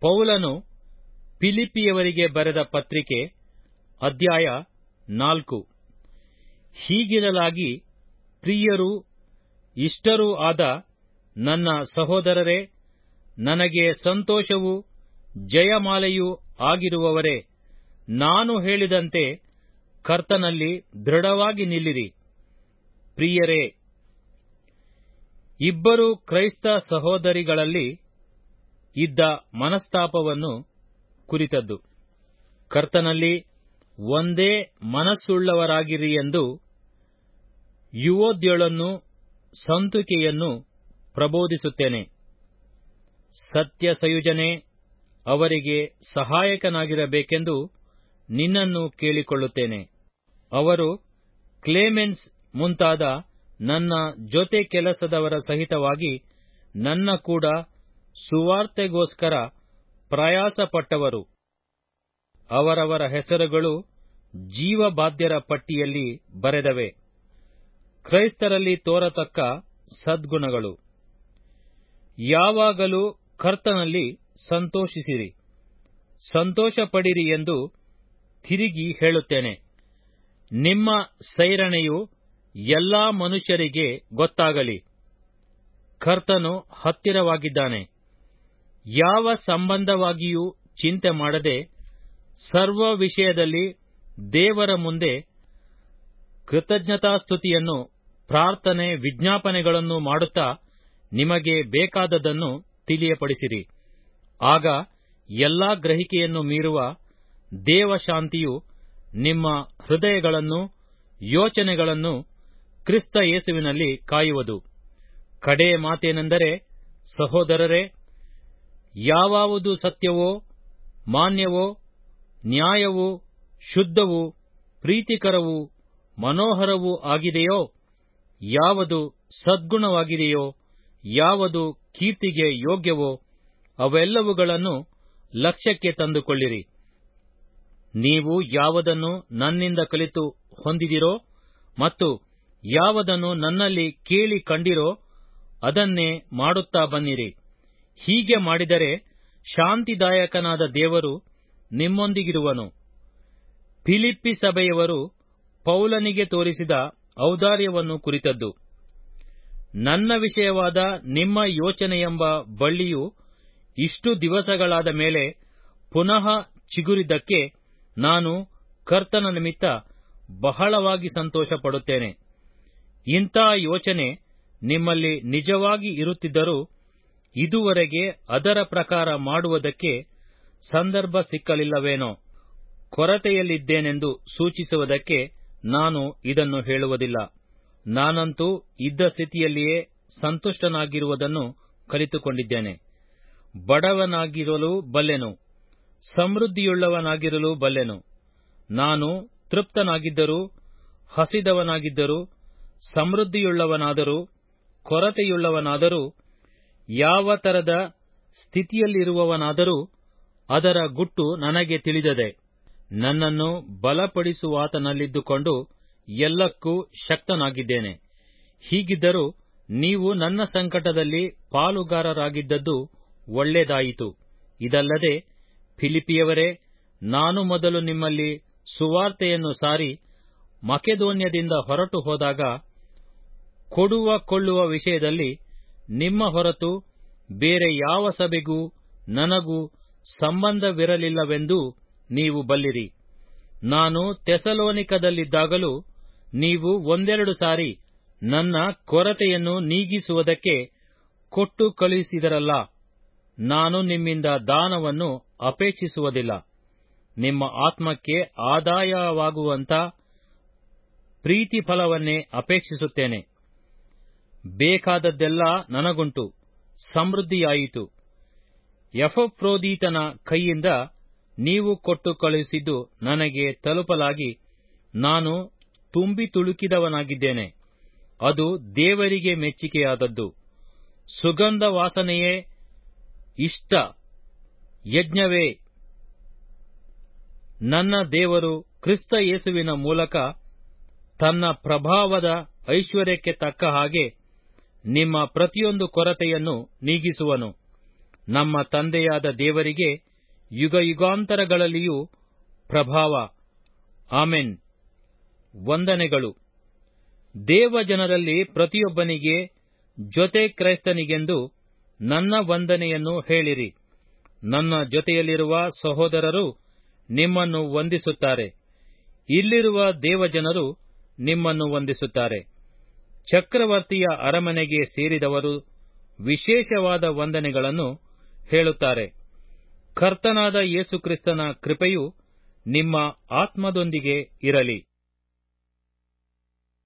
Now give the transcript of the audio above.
ಪೌಲನು ಫಿಲಿಪಿಯವರಿಗೆ ಬರೆದ ಪತ್ರಿಕೆ ಅಧ್ಯಾಯ ನಾಲ್ಕು ಹೀಗಿರಲಾಗಿ ಪ್ರಿಯರೂ ಇಷ್ಟರೂ ಆದ ನನ್ನ ಸಹೋದರರೇ ನನಗೆ ಸಂತೋಷವೂ ಜಯಮಾಲೆಯೂ ಆಗಿರುವವರೇ ನಾನು ಹೇಳಿದಂತೆ ಕರ್ತನಲ್ಲಿ ದೃಢವಾಗಿ ನಿಲ್ಲಿರಿ ಪ್ರಿಯರೇ ಇಬ್ಬರು ಕ್ರೈಸ್ತ ಸಹೋದರಿಗಳಲ್ಲಿ ಇದ್ದ ಮನಸ್ತಾಪವನ್ನು ಕುರಿತದ್ದು ಕರ್ತನಲ್ಲಿ ಒಂದೇ ಮನಸ್ಸುಳ್ಳವರಾಗಿರಿ ಎಂದು ಯುವೋದ್ಯಳನ್ನು ಸಂತುಕೆಯನ್ನು ಪ್ರಬೋಧಿಸುತ್ತೇನೆ ಸತ್ಯ ಸಂಯುಜನೆ ಅವರಿಗೆ ಸಹಾಯಕನಾಗಿರಬೇಕೆಂದು ನಿನ್ನನ್ನು ಕೇಳಿಕೊಳ್ಳುತ್ತೇನೆ ಅವರು ಕ್ಲೇಮೆನ್ಸ್ ಮುಂತಾದ ನನ್ನ ಜೊತೆ ಕೆಲಸದವರ ಸಹಿತವಾಗಿ ನನ್ನ ಕೂಡ ಸುವಾರ್ತೆಗೋಸ್ಕರ ಪ್ರಯಾಸಪಟ್ಟವರು ಅವರವರ ಹೆಸರುಗಳು ಜೀವಬಾಧ್ಯರ ಪಟ್ಟಿಯಲ್ಲಿ ಬರೆದವೆ ಕ್ರೈಸ್ತರಲ್ಲಿ ತೋರತಕ್ಕ ಸದ್ಗುಣಗಳು ಯಾವಾಗಲೂ ಕರ್ತನಲ್ಲಿ ಸಂತೋಷಿಸಿರಿ ಸಂತೋಷಪಡಿರಿ ಎಂದು ತಿರುಗಿ ಹೇಳುತ್ತೇನೆ ನಿಮ್ಮ ಸೈರಣೆಯು ಎಲ್ಲಾ ಮನುಷ್ಯರಿಗೆ ಗೊತ್ತಾಗಲಿ ಕರ್ತನು ಹತ್ತಿರವಾಗಿದ್ದಾನೆ ಯಾವ ಸಂಬಂಧವಾಗಿಯೂ ಚಿಂತೆ ಮಾಡದೆ ಸರ್ವ ವಿಷಯದಲ್ಲಿ ದೇವರ ಮುಂದೆ ಕೃತಜ್ಞತಾಸ್ತುತಿಯನ್ನು ಪ್ರಾರ್ಥನೆ ವಿಜ್ಞಾಪನೆಗಳನ್ನು ಮಾಡುತ್ತಾ ನಿಮಗೆ ಬೇಕಾದದನ್ನು ತಿಳಿಯಪಡಿಸಿರಿ ಆಗ ಎಲ್ಲಾ ಗ್ರಹಿಕೆಯನ್ನು ಮೀರುವ ದೇವಶಾಂತಿಯು ನಿಮ್ಮ ಹೃದಯಗಳನ್ನು ಯೋಚನೆಗಳನ್ನು ಕ್ರಿಸ್ತ ಯೇಸುವಿನಲ್ಲಿ ಕಾಯುವುದು ಕಡೇ ಮಾತೇನೆಂದರೆ ಸಹೋದರರೇ ಯಾವಾವುದು ಸತ್ಯವೋ ಮಾನ್ಯವೋ ನ್ಯಾಯವೂ ಶುದ್ಧವೂ ಪ್ರೀತಿಕರವೂ ಮನೋಹರವೂ ಆಗಿದೆಯೋ ಯಾವುದು ಸದ್ಗುಣವಾಗಿದೆಯೋ ಯಾವುದು ಕೀರ್ತಿಗೆ ಯೋಗ್ಯವೋ ಅವೆಲ್ಲವುಗಳನ್ನು ಲಕ್ಷ್ಯಕ್ಕೆ ತಂದುಕೊಳ್ಳಿರಿ ನೀವು ಯಾವುದನ್ನು ನನ್ನಿಂದ ಕಲಿತು ಹೊಂದಿದಿರೋ ಮತ್ತು ಯಾವುದನ್ನು ನನ್ನಲ್ಲಿ ಕೇಳಿ ಕಂಡಿರೋ ಅದನ್ನೇ ಮಾಡುತ್ತಾ ಬನ್ನಿರಿ ಹೀಗೆ ಮಾಡಿದರೆ ಶಾಂತಿದಾಯಕನಾದ ದೇವರು ನಿಮ್ಮೊಂದಿಗಿರುವನು ಫಿಲಿಪ್ಪಿ ಸಭೆಯವರು ಪೌಲನಿಗೆ ತೋರಿಸಿದ ಔದಾರ್ಯವನ್ನು ಕುರಿತದ್ದು ನನ್ನ ವಿಷಯವಾದ ನಿಮ್ಮ ಯೋಚನೆಯೆಂಬ ಬಳ್ಳಿಯು ಇಷ್ಟು ದಿವಸಗಳಾದ ಮೇಲೆ ಪುನಃ ಚಿಗುರಿದ್ದಕ್ಕೆ ನಾನು ಕರ್ತನ ನಿಮಿತ್ತ ಬಹಳವಾಗಿ ಸಂತೋಷಪಡುತ್ತೇನೆ ಇಂಥ ಯೋಚನೆ ನಿಮ್ಮಲ್ಲಿ ನಿಜವಾಗಿ ಇರುತ್ತಿದ್ದರೂ ಇದುವರೆಗೆ ಅದರ ಪ್ರಕಾರ ಮಾಡುವುದಕ್ಕೆ ಸಂದರ್ಭ ಸಿಕ್ಕಲಿಲ್ಲವೇನೋ ಕೊರತೆಯಲ್ಲಿದ್ದೇನೆಂದು ಸೂಚಿಸುವುದಕ್ಕೆ ನಾನು ಇದನ್ನು ಹೇಳುವುದಿಲ್ಲ ನಾನಂತೂ ಇದ್ದ ಸ್ಥಿತಿಯಲ್ಲಿಯೇ ಸಂತುಷ್ಟನಾಗಿರುವುದನ್ನು ಕಲಿತುಕೊಂಡಿದ್ದೇನೆ ಬಡವನಾಗಿರಲು ಬಲ್ಲೆನು ಸಮೃದ್ಧಿಯುಳ್ಳವನಾಗಿರಲು ಬಲ್ಲೆನು ನಾನು ತೃಪ್ತನಾಗಿದ್ದರೂ ಹಸಿದವನಾಗಿದ್ದರೂ ಸಮೃದ್ಧಿಯುಳ್ಳವನಾದರೂ ಕೊರತೆಯುಳ್ಳವನಾದರೂ ಯಾವ ತರದ ಸ್ಥಿತಿಯಲ್ಲಿರುವವನಾದರೂ ಅದರ ಗುಟ್ಟು ನನಗೆ ತಿಳಿದದೆ ನನ್ನನ್ನು ಬಲಪಡಿಸುವಾತನಲ್ಲಿದ್ದುಕೊಂಡು ಎಲ್ಲಕ್ಕೂ ಶಕ್ತನಾಗಿದ್ದೇನೆ ಹೀಗಿದ್ದರೂ ನೀವು ನನ್ನ ಸಂಕಟದಲ್ಲಿ ಪಾಲುಗಾರರಾಗಿದ್ದದ್ದು ಒಳ್ಳೆಯದಾಯಿತು ಇದಲ್ಲದೆ ಫಿಲಿಪಿಯವರೇ ನಾನು ಮೊದಲು ನಿಮ್ಮಲ್ಲಿ ಸುವಾರ್ತೆಯನ್ನು ಸಾರಿ ಮಕೆದೋನ್ಯದಿಂದ ಹೊರಟು ಹೋದಾಗ ಕೊಡುವ ಕೊಳ್ಳುವ ವಿಷಯದಲ್ಲಿ ನಿಮ್ಮ ಹೊರತು ಬೇರೆ ಯಾವ ಸಭೆಗೂ ನನಗೂ ಸಂಬಂಧವಿರಲಿಲ್ಲವೆಂದೂ ನೀವು ಬಲ್ಲಿರಿ ನಾನು ತೆಸಲೋನಿಕದಲ್ಲಿದ್ದಾಗಲೂ ನೀವು ಒಂದೆರಡು ಸಾರಿ ನನ್ನ ಕೊರತೆಯನ್ನು ನೀಗಿಸುವುದಕ್ಕೆ ಕೊಟ್ಟು ಕಳುಹಿಸಿದರಲ್ಲ ನಾನು ನಿಮ್ಮಿಂದ ದಾನವನ್ನು ಅಪೇಕ್ಷಿಸುವುದಿಲ್ಲ ನಿಮ್ಮ ಆತ್ಮಕ್ಕೆ ಆದಾಯವಾಗುವಂಥ ಪ್ರೀತಿಫಲವನ್ನೇ ಅಪೇಕ್ಷಿಸುತ್ತೇನೆ ಬೇಕಾದದ್ದೆಲ್ಲ ನನಗುಂಟು ಸಮೃದ್ಧಿಯಾಯಿತು ಎಫ್ರೋದೀತನ ಕೈಯಿಂದ ನೀವು ಕೊಟ್ಟು ಕಳುಹಿಸಿದ್ದು ನನಗೆ ತಲುಪಲಾಗಿ ನಾನು ತುಂಬಿ ತುಳುಕಿದವನಾಗಿದ್ದೇನೆ ಅದು ದೇವರಿಗೆ ಮೆಚ್ಚಿಕೆಯಾದದ್ದು ಸುಗಂಧ ವಾಸನೆಯೇ ಇಷ್ಟ ಯಜ್ಞವೇ ನನ್ನ ದೇವರು ಕ್ರಿಸ್ತ ಯೇಸುವಿನ ಮೂಲಕ ತನ್ನ ಪ್ರಭಾವದ ಐಶ್ವರ್ಯಕ್ಕೆ ತಕ್ಕ ಹಾಗೆ ನಿಮ್ಮ ಪ್ರತಿಯೊಂದು ಕೊರತೆಯನ್ನು ನೀಗಿಸುವನು ನಮ್ಮ ತಂದೆಯಾದ ದೇವರಿಗೆ ಯುಗಯುಗಾಂತರಗಳಲ್ಲಿಯೂ ಪ್ರಭಾವ ಆಮೆನ್ ವಂದನೆಗಳು ದೇವಜನರಲ್ಲಿ ಪ್ರತಿಯೊಬ್ಬನಿಗೆ ಜೊತೆ ಕ್ರೈಸ್ತನಿಗೆಂದು ನನ್ನ ವಂದನೆಯನ್ನು ಹೇಳಿರಿ ನನ್ನ ಜೊತೆಯಲ್ಲಿರುವ ಸಹೋದರರು ನಿಮ್ಮನ್ನು ವಂದಿಸುತ್ತಾರೆ ಇಲ್ಲಿರುವ ದೇವಜನರು ನಿಮ್ಮನ್ನು ವಂದಿಸುತ್ತಾರೆ ಚಕ್ರವರ್ತಿಯ ಅರಮನೆಗೆ ಸೇರಿದವರು ವಿಶೇಷವಾದ ವಂದನೆಗಳನ್ನು ಹೇಳುತ್ತಾರೆ ಕರ್ತನಾದ ಯೇಸುಕ್ರಿಸ್ತನ ಕೃಪೆಯು ನಿಮ್ಮ ಆತ್ಮದೊಂದಿಗೆ ಇರಲಿ